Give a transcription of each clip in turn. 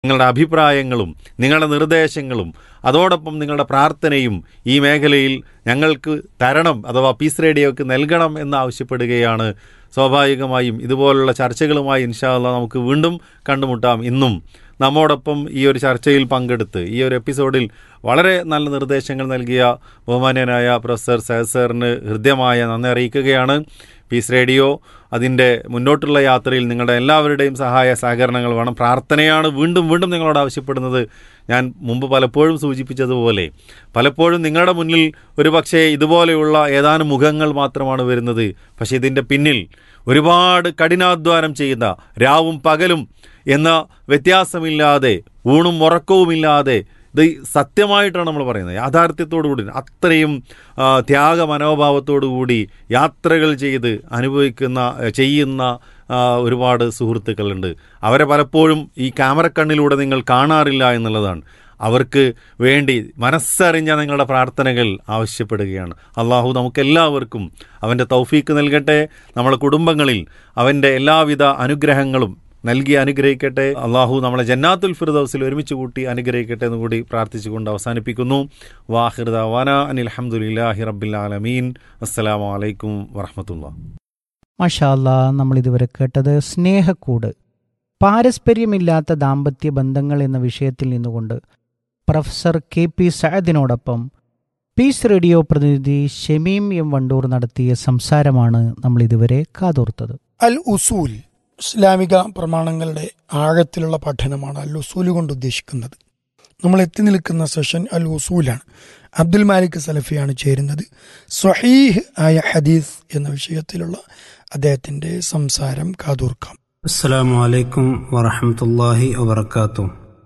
നിങ്ങളുടെ അഭിപ്രായങ്ങളും നിങ്ങളുടെ നിർദ്ദേശങ്ങളും അതോടൊപ്പം നിങ്ങളുടെ പ്രാർത്ഥനയും ഈ മേഖലയിൽ ഞങ്ങൾക്ക് തരണം അഥവാ പീസ് റേഡിയോക്ക് നൽകണം എന്ന് ആവശ്യപ്പെടുകയാണ് സ്വാഭാവികമായും ഇതുപോലുള്ള ചർച്ചകളുമായി ഇൻഷാല്ല നമുക്ക് വീണ്ടും കണ്ടുമുട്ടാം ഇന്നും നമ്മോടൊപ്പം ഈ ഒരു ചർച്ചയിൽ പങ്കെടുത്ത് ഈ ഒരു എപ്പിസോഡിൽ വളരെ നല്ല നിർദ്ദേശങ്ങൾ നൽകിയ ബഹുമാന്യനായ പ്രൊഫസർ സഹദ് സാറിന് ഹൃദ്യമായ നന്ദി അറിയിക്കുകയാണ് പീസ് റേഡിയോ അതിൻ്റെ മുന്നോട്ടുള്ള യാത്രയിൽ നിങ്ങളുടെ എല്ലാവരുടെയും സഹായ സഹകരണങ്ങൾ വേണം പ്രാർത്ഥനയാണ് വീണ്ടും വീണ്ടും നിങ്ങളോട് ആവശ്യപ്പെടുന്നത് ഞാൻ മുമ്പ് പലപ്പോഴും സൂചിപ്പിച്ചതുപോലെ പലപ്പോഴും നിങ്ങളുടെ മുന്നിൽ ഒരു പക്ഷേ ഇതുപോലെയുള്ള ഏതാനും മുഖങ്ങൾ മാത്രമാണ് വരുന്നത് പക്ഷേ ഇതിൻ്റെ പിന്നിൽ ഒരുപാട് കഠിനാധ്വാനം ചെയ്യുന്ന രാവും പകലും എന്ന വ്യത്യാസമില്ലാതെ ഊണും ഉറക്കവുമില്ലാതെ ഇത് സത്യമായിട്ടാണ് നമ്മൾ പറയുന്നത് യാഥാർത്ഥ്യത്തോടു കൂടി അത്രയും ആ, ത്യാഗ മനോഭാവത്തോടു കൂടി യാത്രകൾ ചെയ്ത് അനുഭവിക്കുന്ന ചെയ്യുന്ന ആ, ഒരുപാട് സുഹൃത്തുക്കളുണ്ട് അവരെ പലപ്പോഴും ഈ ക്യാമറ കണ്ണിലൂടെ നിങ്ങൾ കാണാറില്ല എന്നുള്ളതാണ് അവർക്ക് വേണ്ടി മനസ്സറിഞ്ഞ നിങ്ങളുടെ പ്രാർത്ഥനകൾ ആവശ്യപ്പെടുകയാണ് അള്ളാഹു നമുക്കെല്ലാവർക്കും അവൻ്റെ തൗഫീക്ക് നൽകട്ടെ നമ്മുടെ കുടുംബങ്ങളിൽ അവൻ്റെ എല്ലാവിധ അനുഗ്രഹങ്ങളും നൽകി അനുഗ്രഹിക്കട്ടെ അള്ളാഹു നമ്മളെ ജന്നാത്തുൽ ഫിർദൌസിൽ ഒരുമിച്ച് കൂട്ടി അനുഗ്രഹിക്കട്ടെ എന്ന് കൂടി പ്രാർത്ഥിച്ചുകൊണ്ട് അവസാനിപ്പിക്കുന്നു വാഹിർദ വാന അനിൽ അഹമ്മദില്ലാഹി റബ്ബിൽ ആലമീൻ അസ്സലാമു അലൈക്കും വറഹമത്തുള്ള മഷാല്ല നമ്മൾ ഇതുവരെ കേട്ടത് സ്നേഹക്കൂട് പാരസ്പര്യമില്ലാത്ത ദാമ്പത്യ ബന്ധങ്ങൾ എന്ന വിഷയത്തിൽ നിന്നുകൊണ്ട് പ്രൊഫസർ കെ പി സയദിനോടൊപ്പം പീസ് റേഡിയോ പ്രതിനിധി ഷമീം എം വണ്ടൂർ നടത്തിയ സംസാരമാണ് നമ്മൾ ഇതുവരെ കാതോർത്തത് അൽ ഉസൂൽ ഇസ്ലാമിക പ്രമാണങ്ങളുടെ ആഴത്തിലുള്ള പഠനമാണ് അൽ ഉസൂൽ കൊണ്ട് ഉദ്ദേശിക്കുന്നത് നമ്മൾ എത്തി നിൽക്കുന്ന സെഷൻ അൽ ഉസൂലാണ് അബ്ദുൽ മാലിക് സലഫിയാണ് ചേരുന്നത് സ്വഹീഹ് ആയ ഹദീസ് എന്ന വിഷയത്തിലുള്ള അദ്ദേഹത്തിന്റെ സംസാരം കാതോർക്കാം السلام عليكم ورحمة الله وبركاته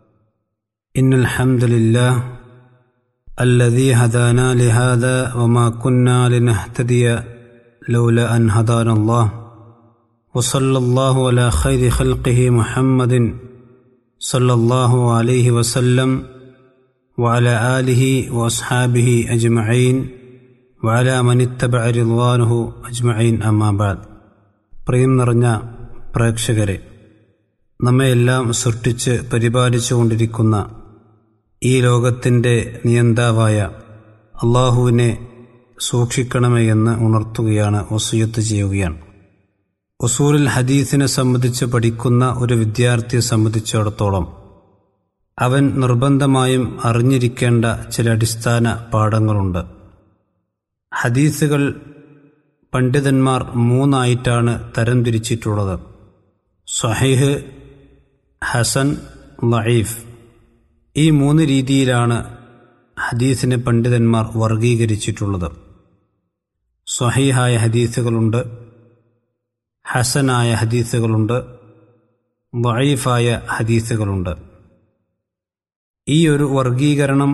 إن الحمد لله الذي هدانا لهذا وما كنا لنهتدي لولا أن هدانا الله وصلى الله على خير خلقه محمد صلى الله عليه وسلم وعلى آله وأصحابه أجمعين وعلى من اتبع رضوانه أجمعين أما بعد പ്രിയം നിറഞ്ഞ പ്രേക്ഷകരെ നമ്മയെല്ലാം സൃഷ്ടിച്ച് പരിപാലിച്ചുകൊണ്ടിരിക്കുന്ന ഈ ലോകത്തിൻ്റെ നിയന്താവായ അള്ളാഹുവിനെ സൂക്ഷിക്കണമേ എന്ന് ഉണർത്തുകയാണ് വസൂയത്ത് ചെയ്യുകയാണ് ഒസൂലിൽ ഹദീസിനെ സംബന്ധിച്ച് പഠിക്കുന്ന ഒരു വിദ്യാർത്ഥിയെ സംബന്ധിച്ചിടത്തോളം അവൻ നിർബന്ധമായും അറിഞ്ഞിരിക്കേണ്ട ചില അടിസ്ഥാന പാഠങ്ങളുണ്ട് ഹദീസുകൾ പണ്ഡിതന്മാർ മൂന്നായിട്ടാണ് തരംതിരിച്ചിട്ടുള്ളത് സഹീഹ് ഹസൻ ലഈഫ് ഈ മൂന്ന് രീതിയിലാണ് ഹദീസിനെ പണ്ഡിതന്മാർ വർഗീകരിച്ചിട്ടുള്ളത് സ്വഹീഹായ ഹദീസുകളുണ്ട് ഹസനായ ഹദീസുകളുണ്ട് ലഈഫായ ഹദീസുകളുണ്ട് ഈ ഒരു വർഗീകരണം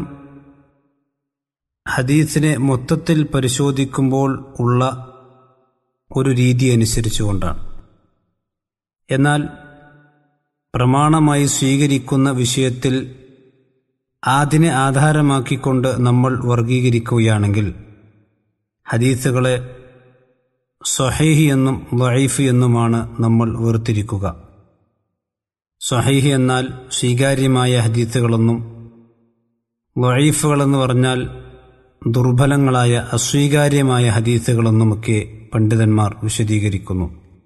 ഹദീസിനെ മൊത്തത്തിൽ പരിശോധിക്കുമ്പോൾ ഉള്ള ഒരു രീതി അനുസരിച്ചുകൊണ്ടാണ് എന്നാൽ പ്രമാണമായി സ്വീകരിക്കുന്ന വിഷയത്തിൽ അതിനെ ആധാരമാക്കിക്കൊണ്ട് നമ്മൾ വർഗീകരിക്കുകയാണെങ്കിൽ ഹദീസുകളെ സ്വഹൈഹി എന്നും ലൈഫ് എന്നുമാണ് നമ്മൾ വേർതിരിക്കുക സ്വഹൈഹി എന്നാൽ സ്വീകാര്യമായ ഹദീസുകളെന്നും ലൈഫുകളെന്ന് പറഞ്ഞാൽ ദുർബലങ്ങളായ അസ്വീകാര്യമായ ഹദീസുകളെന്നുമൊക്കെ പണ്ഡിതന്മാർ വിശദീകരിക്കുന്നു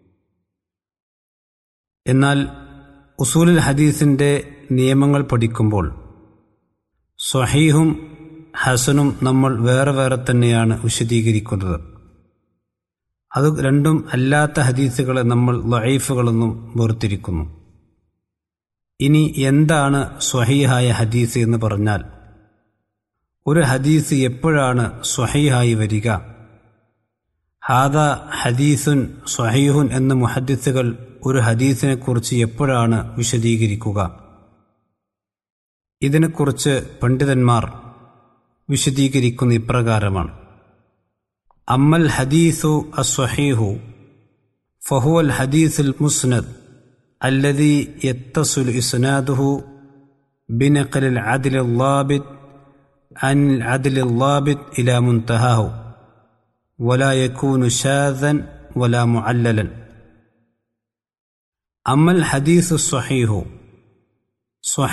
എന്നാൽ ഉസൂലുൽ ഹദീസിൻ്റെ നിയമങ്ങൾ പഠിക്കുമ്പോൾ സ്വഹീഹും ഹസനും നമ്മൾ വേറെ വേറെ തന്നെയാണ് വിശദീകരിക്കുന്നത് അത് രണ്ടും അല്ലാത്ത ഹദീസുകളെ നമ്മൾ ലൈഫുകളെന്നും വേർതിരിക്കുന്നു ഇനി എന്താണ് സ്വഹീഹായ ഹദീസ് എന്ന് പറഞ്ഞാൽ ഒരു ഹദീസ് എപ്പോഴാണ് സ്വഹീഹായി വരിക ഹാദ ഹദീസുൻ സ്വഹീഹുൻ എന്ന മുഹദ്ദിസുകൾ ഒരു ഹദീസിനെക്കുറിച്ച് എപ്പോഴാണ് വിശദീകരിക്കുക ഇതിനെക്കുറിച്ച് പണ്ഡിതന്മാർ വിശദീകരിക്കുന്ന ഇപ്രകാരമാണ് അമ്മൽ ഹദീസു അസ്വഹീഹു ഫഹുവൽ ഹദീസുൽ മുസ്നദ് الذي يتصل إسناده بنقل العدل الضابط عن العدل الضابط إلى منتهاه ولا يكون شاذا ولا معللا أما الحديث الصحيح